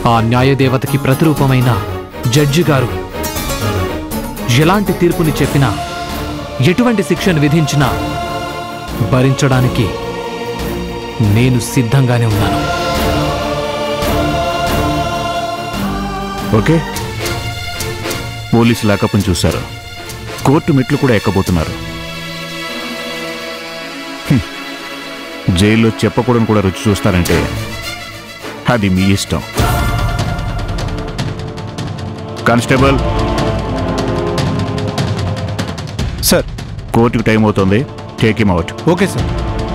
ఆ న్యాయదేవతకి ప్రతిరూపమైన జడ్జి గారు ఎలాంటి తీర్పుని చెప్పినా ఎటువంటి శిక్షను విధించినా భరించడానికి నేను సిద్ధంగానే ఉన్నాను ఓకే పోలీసు లాకప్ని చూశారు కోర్టు మెట్లు కూడా ఎక్కబోతున్నారు హ్మ్. జైల్లో చెప్పకూడని కూడా రుచి చూస్తారంటే అది మీ ఇష్టం కానిస్టేబుల్ సార్ కోర్టుకు టైం అవుతుంది take him out okay sir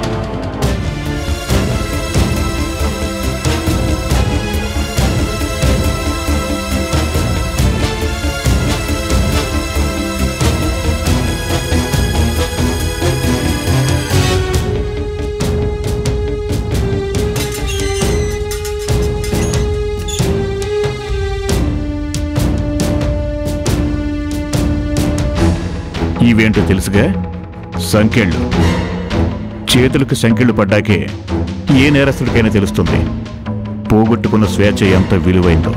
ఇవేంటో తెలుసుగా సంఖ్యళ్ళు చేతులకు సంఖ్యలు పడ్డాకే ఏ నేరస్తుడికైనా తెలుస్తుంది పోగొట్టుకున్న స్వేచ్ఛ ఎంత విలువైందో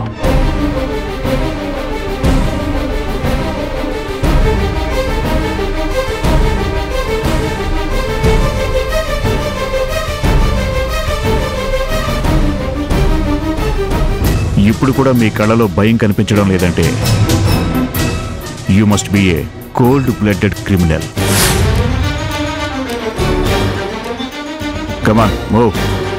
ఇప్పుడు కూడా మీ కళ్ళలో భయం కనిపించడం లేదంటే you must be a cold blooded criminal come on move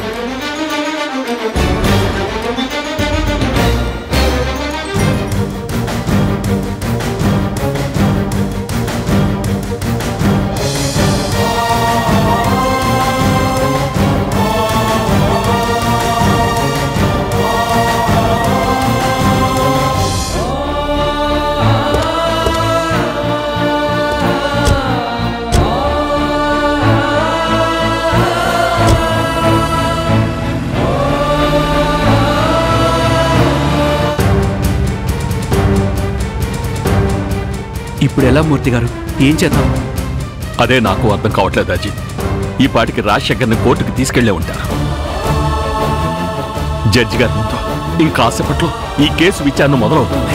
ఇప్పుడు ఎలా మూర్తి గారు ఏం చేద్దాం అదే నాకు అర్థం కావట్లేదు అజిత్ ఈ పాటికి రాజశేఖర్ని కోర్టుకు తీసుకెళ్లే ఉంటారు జడ్జి గారి ముందు ఇంకాసేపట్లో ఈ కేసు విచారణ మొదలవుతుంది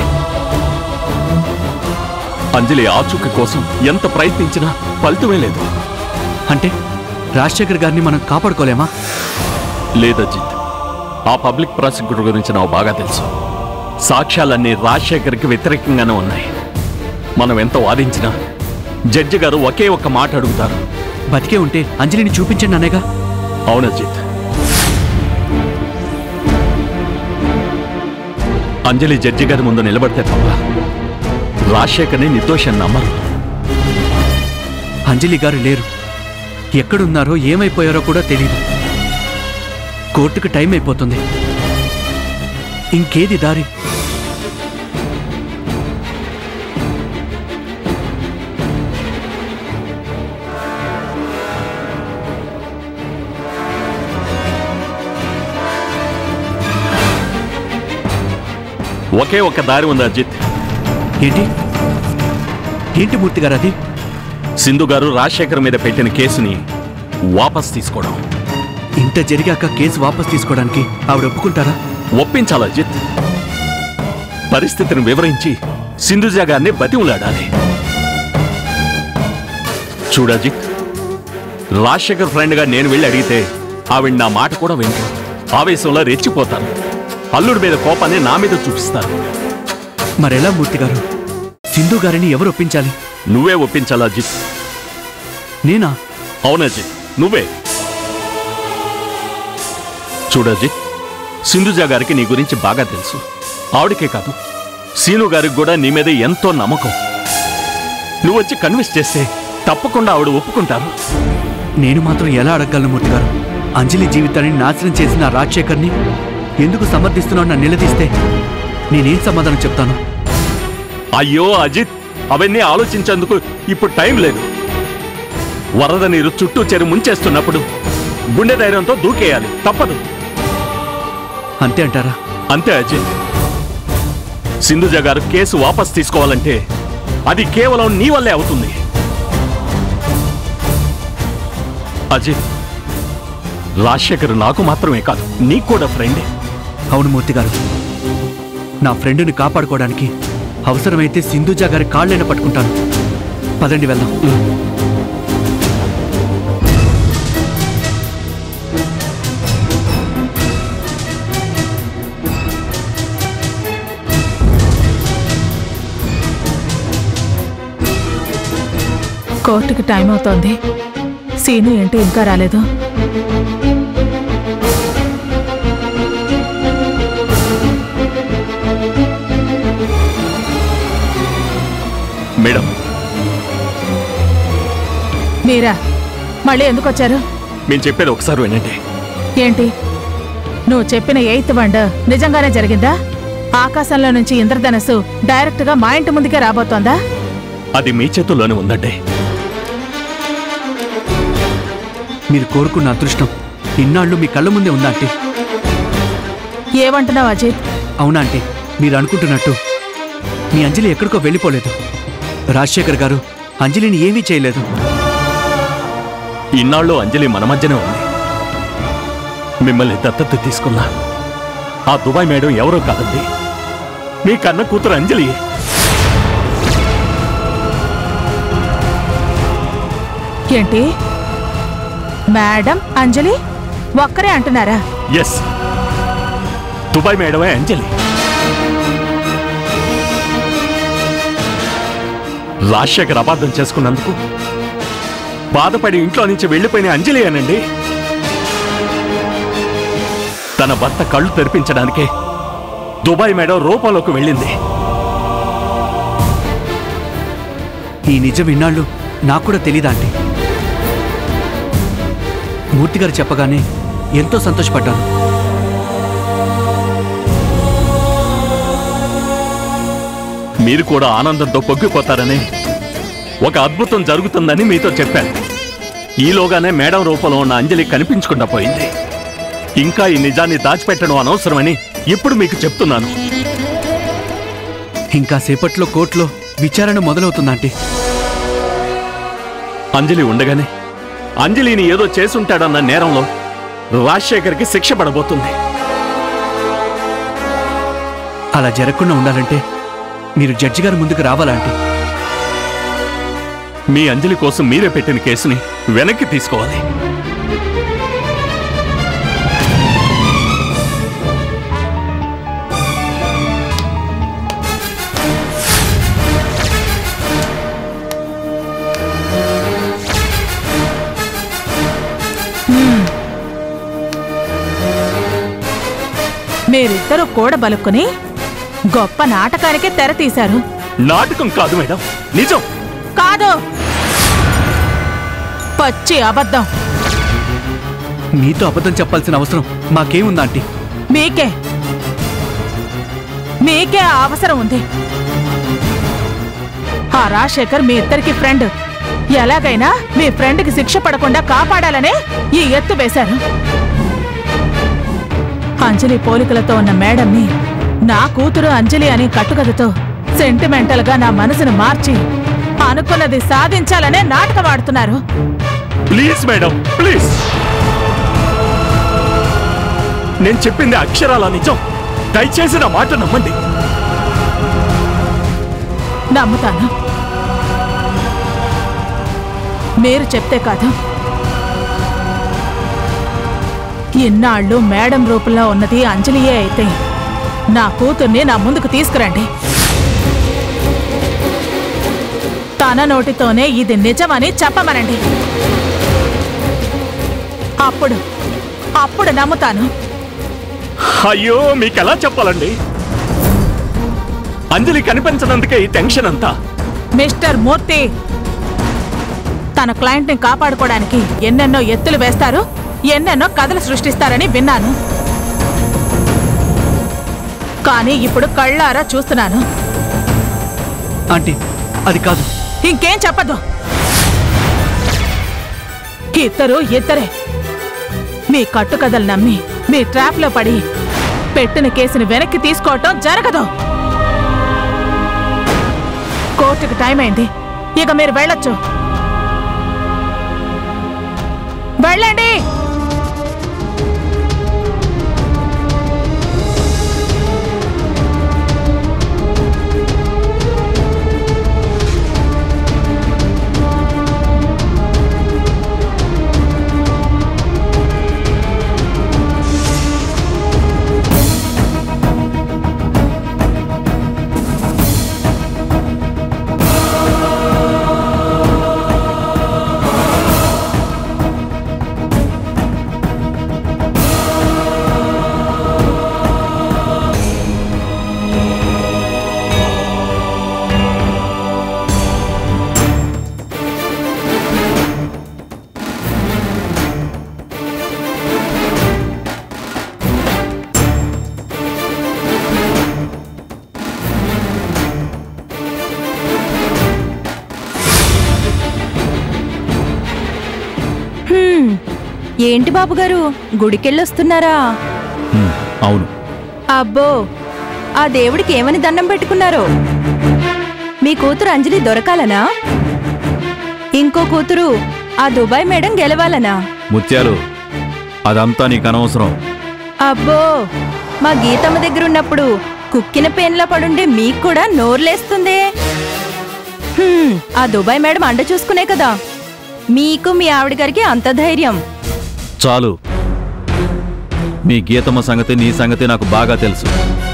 అంజలి ఆచూకీ కోసం ఎంత ప్రయత్నించినా ఫలితమే లేదు అంటే రాజశేఖర్ గారిని మనం కాపాడుకోలేమా లేదు అజిత్ ఆ పబ్లిక్ ప్రాసిక్యూటర్ గురించి నాకు బాగా తెలుసు సాక్ష్యాలన్నీ రాజశేఖర్కి వ్యతిరేకంగానే ఉన్నాయి మనం ఎంత వాదించినా జడ్జి గారు ఒకే ఒక్క మాట అడుగుతారు బతికే ఉంటే అంజలిని చూపించండి అనేగా అవును అజిత్ అంజలి జడ్జి గారి ముందు నిలబడితే తప్ప రాజశేఖర్ని నిర్దోషాన్ని నమ్మరు అంజలి గారు లేరు ఎక్కడున్నారో ఏమైపోయారో కూడా తెలియదు కోర్టుకు టైం అయిపోతుంది ఇంకేది దారి ఒకే ఒక్క దారి ఉంది అజిత్ ఏంటి ఏంటి మూర్తి గారు అది సింధు గారు రాజశేఖర్ మీద పెట్టిన కేసుని వాపస్ తీసుకోవడం ఇంత జరిగాక కేసు వాపస్ తీసుకోవడానికి ఆవిడ ఒప్పుకుంటారా ఒప్పించాలి అజిత్ పరిస్థితిని వివరించి సింధుజా గారిని బతివులాడాలి చూడు అజిత్ రాజశేఖర్ ఫ్రెండ్గా నేను వెళ్ళి అడిగితే ఆవిడ నా మాట కూడా వింటు ఆవేశంలో రెచ్చిపోతాను అల్లుడి మీద కోపాన్ని నా మీద చూపిస్తాను మరెలా మూర్తి గారు సింధు గారిని ఎవరు ఒప్పించాలి నువ్వే ఒప్పించాలి అజిత్ నేనా అవును అజిత్ నువ్వే చూడు అజిత్ సింధుజా గారికి నీ గురించి బాగా తెలుసు ఆవిడకే కాదు సీను గారికి కూడా నీ మీద ఎంతో నమ్మకం నువ్వు వచ్చి కన్విన్స్ చేస్తే తప్పకుండా ఆవిడ ఒప్పుకుంటారు నేను మాత్రం ఎలా అడగలను మూర్తి గారు అంజలి జీవితాన్ని నాశనం చేసిన ఆ రాజశేఖర్ని ఎందుకు సమర్థిస్తున్నావు నన్ను నిలదీస్తే నేనేం సమాధానం చెప్తాను అయ్యో అజిత్ అవన్నీ ఆలోచించేందుకు ఇప్పుడు టైం లేదు వరద నీరు చుట్టూ చెరు ముంచేస్తున్నప్పుడు గుండె ధైర్యంతో దూకేయాలి తప్పదు అంతే అంటారా అంతే అజిత్ సింధుజ గారు కేసు వాపస్ తీసుకోవాలంటే అది కేవలం నీ వల్లే అవుతుంది అజిత్ రాజశేఖర్ నాకు మాత్రమే కాదు నీకు కూడా ఫ్రెండే అవును మూర్తి గారు నా ఫ్రెండ్ని కాపాడుకోవడానికి అవసరమైతే సింధుజా గారి కాళ్ళైనా పట్టుకుంటాను పదండి వెళ్దాం కోర్టుకి టైం అవుతోంది సీను ఏంటి ఇంకా రాలేదు మేడం మీరా మళ్ళీ ఎందుకు వచ్చారు మేము చెప్పేది ఒకసారి వినండి ఏంటి నువ్వు చెప్పిన ఎయిత్ వండర్ నిజంగానే జరిగిందా ఆకాశంలో నుంచి ఇంద్రధనస్సు డైరెక్ట్ గా మా ఇంటి ముందుకే రాబోతోందా అది మీ చేతుల్లోనే ఉందండి మీరు కోరుకున్న అదృష్టం ఇన్నాళ్ళు మీ కళ్ళ ముందే ఉందా ఆంటీ ఏమంటున్నావు అజిత్ అవునా ఆంటీ మీరు అనుకుంటున్నట్టు మీ అంజలి ఎక్కడికో వెళ్ళిపోలేదు రాజశేఖర్ గారు అంజలిని ఏమీ చేయలేదు ఇన్నాళ్ళు అంజలి మన మధ్యనే ఉంది మిమ్మల్ని దత్తత తీసుకున్నా ఆ దుబాయ్ మేడం ఎవరో కాదండి మీ కన్న కూతురు అంజలి ఏంటి మేడం అంజలి ఒక్కరే అంటున్నారా ఎస్ దుబాయ్ మేడమే అంజలి రాజశేఖర్ అబద్ధం చేసుకున్నందుకు బాధపడి ఇంట్లో నుంచి వెళ్ళిపోయిన అంజలి అనండి తన భర్త కళ్ళు తెరిపించడానికే దుబాయ్ మేడం రూపంలోకి వెళ్ళింది ఈ నిజం ఇన్నాళ్ళు నాకు కూడా తెలీదా ఆంటీ మూర్తి గారు చెప్పగానే ఎంతో సంతోషపడ్డాను మీరు కూడా ఆనందంతో పొంగిపోతారని ఒక అద్భుతం జరుగుతుందని మీతో చెప్పాను ఈలోగానే మేడం రూపంలో ఉన్న అంజలి కనిపించకుండా పోయింది ఇంకా ఈ నిజాన్ని దాచిపెట్టడం అనవసరమని ఇప్పుడు మీకు చెప్తున్నాను ఇంకా సేపట్లో కోర్టులో విచారణ మొదలవుతుందా ఆంటీ అంజలి ఉండగానే అంజలిని ఏదో చేసుంటాడన్న నేరంలో రాజశేఖర్కి శిక్ష పడబోతుంది అలా జరగకుండా ఉండాలంటే మీరు జడ్జి గారి ముందుకు రావాలా ఆంటీ మీ అంజలి కోసం మీరే పెట్టిన కేసుని వెనక్కి తీసుకోవాలి మీరిద్దరూ కూడబలుక్కుని గొప్ప నాటకానికే తెర తీశారు నాటకం కాదు మేడం నిజం కాదు పచ్చి అబద్ధం మీతో అబద్ధం చెప్పాల్సిన అవసరం మాకేముందా ఆంటీ మీకే మీకే ఆ అవసరం ఉంది ఆ రాజశేఖర్ మీ ఇద్దరికి ఫ్రెండ్ ఎలాగైనా మీ ఫ్రెండ్కి శిక్ష పడకుండా కాపాడాలనే ఈ ఎత్తు వేశారు అంజలి పోలికలతో ఉన్న మేడంని నా కూతురు అంజలి అనే కట్టుకథతో సెంటిమెంటల్ గా నా మనసును మార్చి అనుకున్నది సాధించాలనే నాటకం ఆడుతున్నారు ప్లీజ్ మేడం ప్లీజ్ నేను చెప్పింది అక్షరాల నిజం దయచేసి నా మాట నమ్మండి నమ్ముతాను మీరు చెప్తే కాదు ఇన్నాళ్ళు మేడం రూపంలో ఉన్నది అంజలియే అయితే నా కూతుర్ని నా ముందుకు తీసుకురండి తన నోటితోనే ఇది నిజమని చెప్పమనండి అప్పుడు అప్పుడు నమ్ముతాను అయ్యో మీకు ఎలా చెప్పాలండి అంజలి కనిపించనందుకే ఈ టెన్షన్ అంతా మిస్టర్ మూర్తి తన క్లయింట్ని కాపాడుకోవడానికి ఎన్నెన్నో ఎత్తులు వేస్తారు ఎన్నెన్నో కథలు సృష్టిస్తారని విన్నాను కానీ ఇప్పుడు కళ్ళారా చూస్తున్నాను ఆంటీ అది కాదు ఇంకేం చెప్పదు ఇద్దరు ఇద్దరే మీ కట్టుకథలు నమ్మి మీ ట్రాప్లో పడి పెట్టిన కేసుని వెనక్కి తీసుకోవటం జరగదు కోర్టుకు టైం అయింది ఇక మీరు వెళ్ళొచ్చు వెళ్ళండి హ్మ్. ఏంటి బాబుగారు గుడికెళ్ళొస్తున్నారా హ్మ్, అవును అబ్బో ఆ దేవుడికి ఏమని దండం పెట్టుకున్నారో మీ కూతురు అంజలి దొరకాలనా ఇంకో కూతురు ఆ దుబాయ్ మేడం గెలవాలనా ముత్యాలు అదంతా నీకు అనవసరం అబ్బో మా గీతమ్మ దగ్గర ఉన్నప్పుడు కుక్కిన పేన్లా పడుండే మీకు కూడా నోర్లేస్తుందే హ్మ్, ఆ దుబాయ్ మేడం అండ చూసుకునే కదా మీకు మీ ఆవిడ గారికి అంత ధైర్యం చాలు మీ గీతమ్మ సంగతి నీ సంగతి నాకు బాగా తెలుసు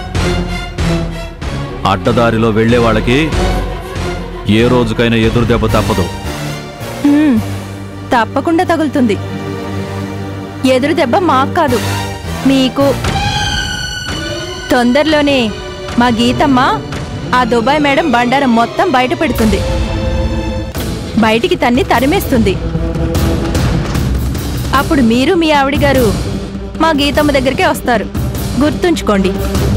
అడ్డదారిలో వెళ్ళే వాళ్ళకి ఏ రోజుకైనా ఎదురు దెబ్బ తప్పదు హ్మ్, తప్పకుండా తగులుతుంది ఎదురు దెబ్బ మాకు కాదు మీకు తొందరలోనే మా గీతమ్మ ఆ దుబాయ్ మేడం బండారం మొత్తం బయట పెడుతుంది బయటికి తన్ని తరిమేస్తుంది అప్పుడు మీరు మీ ఆవిడ గారు మా గీతమ్మ దగ్గరికే వస్తారు గుర్తుంచుకోండి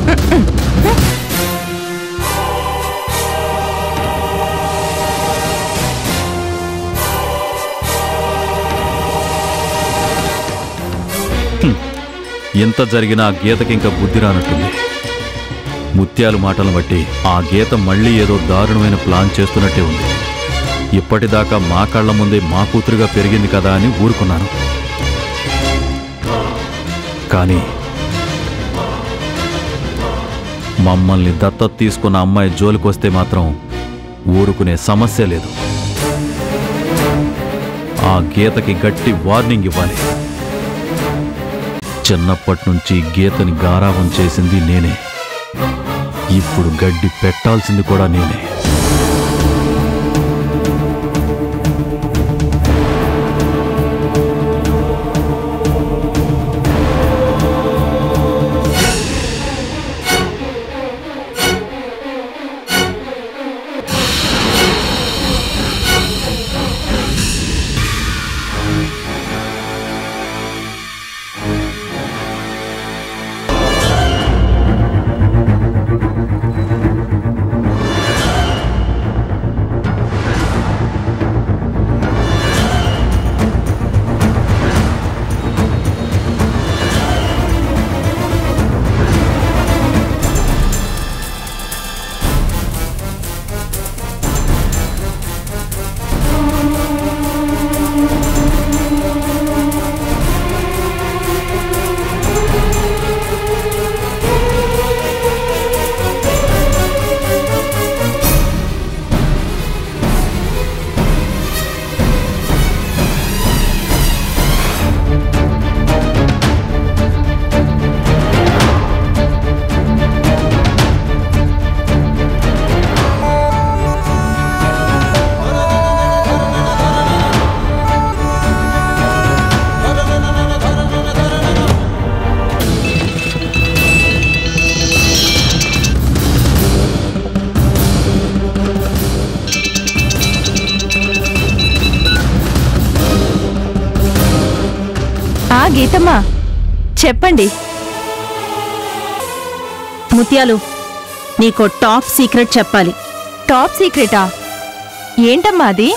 ఎంత జరిగినా ఆ గీతకి ఇంకా బుద్ధి రానట్టుంది ముత్యాలు మాటలను బట్టి ఆ గీత మళ్ళీ ఏదో దారుణమైన ప్లాన్ చేస్తున్నట్టే ఉంది ఇప్పటిదాకా మా కళ్ళ ముందే మా కూతురుగా పెరిగింది కదా అని ఊరుకున్నాను కానీ మమ్మల్ని దత్తత తీసుకున్న అమ్మాయి జోలికొస్తే మాత్రం ఊరుకునే సమస్య లేదు ఆ గీతకి గట్టి వార్నింగ్ ఇవ్వాలి చిన్నప్పటి నుంచి గీతని గారావం చేసింది నేనే ఇప్పుడు గడ్డి పెట్టాల్సింది కూడా నేనే ఆ గీతమ్మ చెప్పండి ముత్యాలు నీకో టాప్ సీక్రెట్ చెప్పాలి టాప్ సీక్రెటా ఏంటమ్మా అది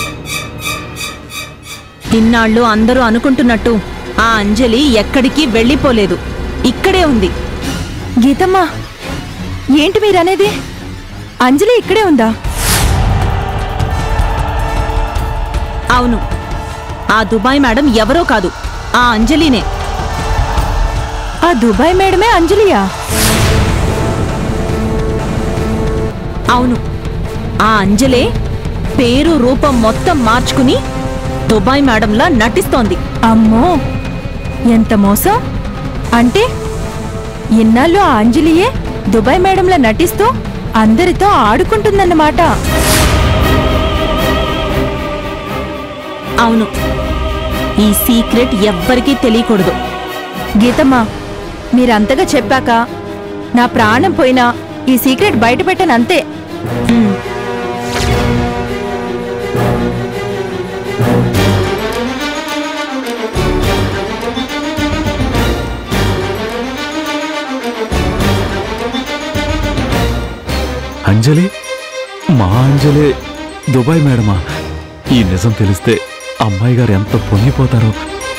ఇన్నాళ్ళు అందరూ అనుకుంటున్నట్టు ఆ అంజలి ఎక్కడికి వెళ్ళిపోలేదు ఇక్కడే ఉంది గీతమ్మ ఏంటి మీరనేది అంజలి ఇక్కడే ఉందా అవును ఆ దుబాయ్ మేడం ఎవరో కాదు ఆ అంజలినే ఆ దుబాయ్ మేడమే అంజలియా అవును ఆ అంజలే పేరు రూపం మొత్తం మార్చుకుని దుబాయ్ మేడంలా నటిస్తోంది అమ్మో ఎంత మోసం అంటే ఇన్నాళ్ళు ఆ అంజలియే దుబాయ్ మేడంలా నటిస్తూ అందరితో ఆడుకుంటుందన్నమాట అవును ఈ సీక్రెట్ ఎవ్వరికీ తెలియకూడదు గీతమ్మ మీరంతగా చెప్పాక నా ప్రాణం పోయినా ఈ సీక్రెట్ బయట పెట్టనంతే ఉమ్, అంజలి మా అంజలి దుబాయ్ మేడమా ఈ నిజం తెలిస్తే అమ్మాయి గారు ఎంత పొంగిపోతారో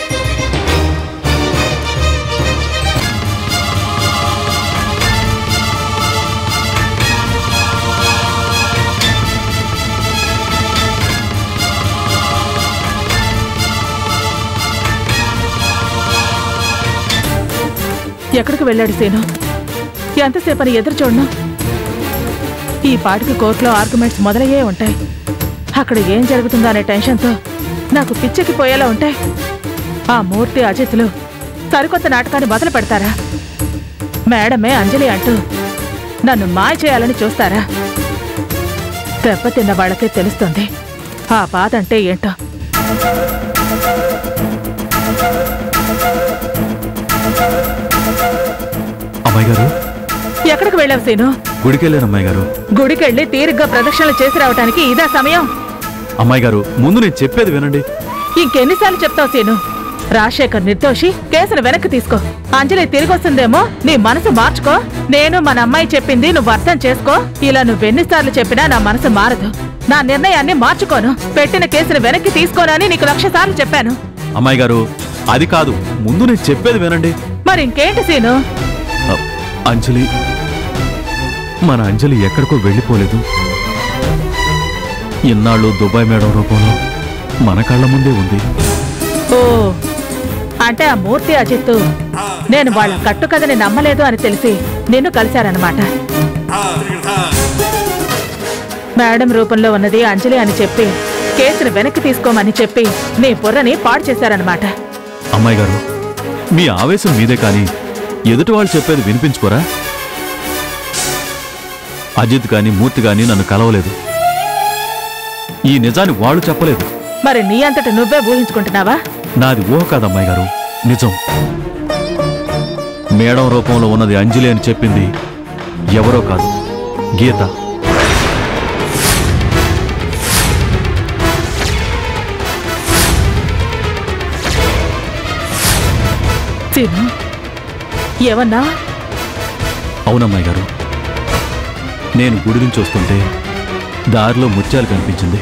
ఎక్కడికి వెళ్ళాడు సీను ఎంతసేపని ఎదురు చూడను ఈ పాటికి కోర్టులో ఆర్గ్యుమెంట్స్ మొదలయ్యే ఉంటాయి అక్కడ ఏం జరుగుతుందో అనే టెన్షన్తో నాకు పిచ్చెక్కి పోయేలా ఉంటాయి ఆ మూర్తి అజిత్లు సరికొత్త నాటకాన్ని మొదలు పెడతారా మేడమే అంజలి అంటూ నన్ను మాయ చేయాలని చూస్తారా దెబ్బతిన్న వాళ్ళకే తెలుస్తుంది ఆ బాధ అంటే ఏంటో అమ్మాయి గారు ఎక్కడికి వెళ్ళావు సీను గుడికెళ్ళాను అమ్మాయి గారు గుడికెళ్ళి తీరిగ్గా ప్రదక్షిణలు చేసి రావడానికి ఇదా సమయం అమ్మాయి గారు ముందు నేను చెప్పేది వినండి ఇంకెన్నిసార్లు చెప్తావు సీను రాజశేఖర్ నిర్దోషి కేసును వెనక్కి తీసుకో అంజలి తిరిగి వస్తుందేమో నీ మనసు మార్చుకో నేను మన అమ్మాయి చెప్పింది నువ్వు అర్థం చేసుకో ఇలా నువ్వెన్నిసార్లు చెప్పినా నా మనసు మారదు నా నిర్ణయాన్ని మార్చుకోను పెట్టిన కేసును వెనక్కి తీసుకోనని నీకు లక్ష సార్లు చెప్పాను అమ్మాయి గారు అది కాదు ముందు నేను చెప్పేది వినండి మరి ఇంకేంటి సీను అ, అంజలి మన అంజలి ఎక్కడికో వెళ్ళిపోలేదు ఇన్నాళ్ళు దుబాయ్ మేడం రూపంలో మన కళ్ళ ముందే ఉంది ఓ అంటే ఆ మూర్తి అజిత్తు నేను వాళ్ళ కట్టుకథని నమ్మలేదు అని తెలిసి నిన్ను కలిశారనమాట మేడం రూపంలో ఉన్నది అంజలి అని చెప్పి కేసును వెనక్కి తీసుకోమని చెప్పి నీ బుర్రని పాడు చేశారనమాట అమ్మాయి గారు మీ ఆవేశం మీదే కానీ ఎదుటి వాళ్ళు చెప్పేది వినిపించుకోరా అజిత్ కానీ మూర్తి కానీ నన్ను కలవలేదు ఈ నిజాన్ని వాళ్ళు చెప్పలేదు మరి నీ అంతట నువ్వే ఊహించుకుంటున్నావా నాది ఊహ కాదు అమ్మాయి గారు నిజం మేడం రూపంలో ఉన్నది అంజలి అని చెప్పింది ఎవరో కాదు గీత సీను ఏమన్నా అవునమ్మాయి గారు నేను గుడి నుంచి వస్తుంటే దారిలో ముత్యాలు కనిపించింది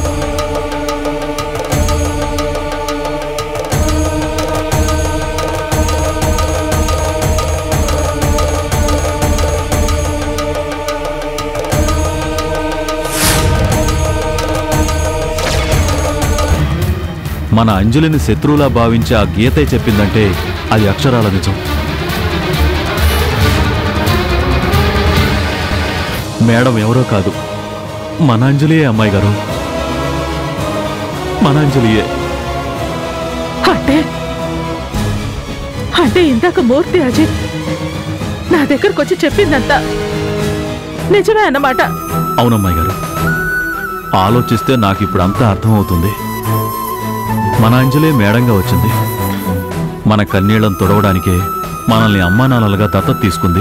మన అంజలిని శత్రువులా భావించి ఆ గీతే చెప్పిందంటే అది అక్షరాల నిజం మేడం ఎవరో కాదు మన అంజలియే అమ్మాయి గారు మన అంజలియే అంటే అంటే ఇందాక మూర్తి అజిత్ నా దగ్గరకు వచ్చి చెప్పిందంతా నిజమే అన్నమాట అవునమ్మాయి గారు ఆలోచిస్తే నాకు ఇప్పుడు అంతా అర్థమవుతుంది మన అంజలే మేడంగా వచ్చింది మన కన్నీళ్లను తొడవడానికే మనల్ని అమ్మానాన్నలుగా దత్తత తీసుకుంది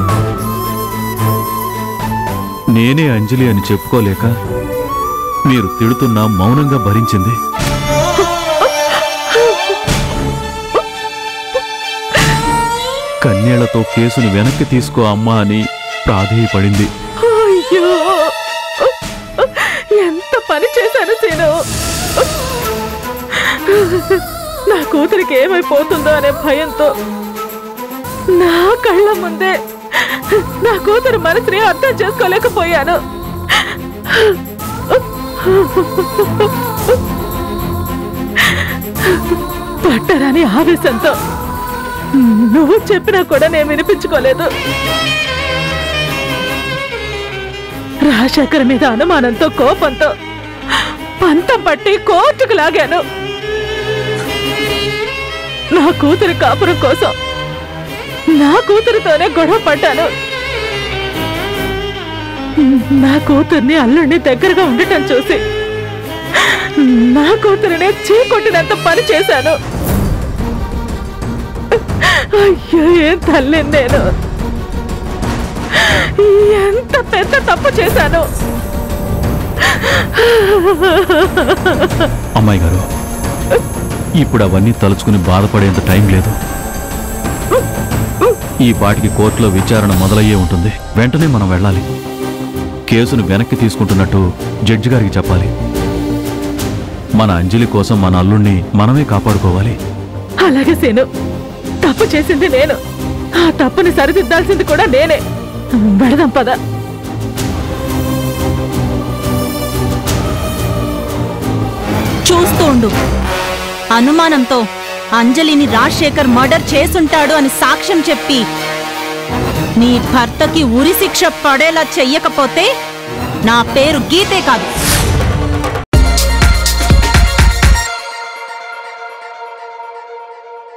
నేనే అంజలి అని చెప్పుకోలేక మీరు తిడుతున్నా మౌనంగా భరించింది కన్నీళ్లతో కేసుని వెనక్కి తీసుకో అమ్మా అని ప్రాధేయపడింది అయ్యో ఎంత పని చేశాను సీను నా కూతురికి ఏమైపోతుందో అనే భయంతో నా కళ్ళ ముందే నా కూతురు మనసుని అర్థం చేసుకోలేకపోయాను పట్టరాని ఆవేశంతో నువ్వు చెప్పినా కూడా నేను వినిపించుకోలేదు రాజశేఖర్ మీద అనుమానంతో కోపంతో పంతం పట్టి కోర్టుకు లాగాను నా కూతురి కాపురం కోసం నా కూతురితోనే గొడవ పడ్డాను నా కూతుర్ని అల్లుడిని దగ్గరగా ఉండటం చూసి నా కూతురినే చీకొట్టినంత పని చేశాను అయ్యో ఏం తల్లి నేను ఎంత పెద్ద తప్పు చేశాను అమ్మాయి గారు ఇప్పుడు అవన్నీ తలుచుకుని బాధపడేంత టైం లేదు ఈ పాటికి కోర్టులో విచారణ మొదలయ్యే ఉంటుంది వెంటనే మనం వెళ్ళాలి కేసును వెనక్కి తీసుకుంటున్నట్టు జడ్జి గారికి చెప్పాలి మన అంజలి కోసం మన అల్లుణ్ణి మనమే కాపాడుకోవాలి అలాగే సేను తప్పు చేసింది నేను ఆ తప్పుని సరిదిద్దాల్సింది కూడా నేనే పెడదాం పద చూస్తూ ఉండు అనుమానంతో అంజలిని రాజశేఖర్ మర్డర్ చేసుంటాడు అని సాక్ష్యం చెప్పి నీ భర్తకి ఉరి శిక్ష పడేలా చెయ్యకపోతే నా పేరు గీతే కాదు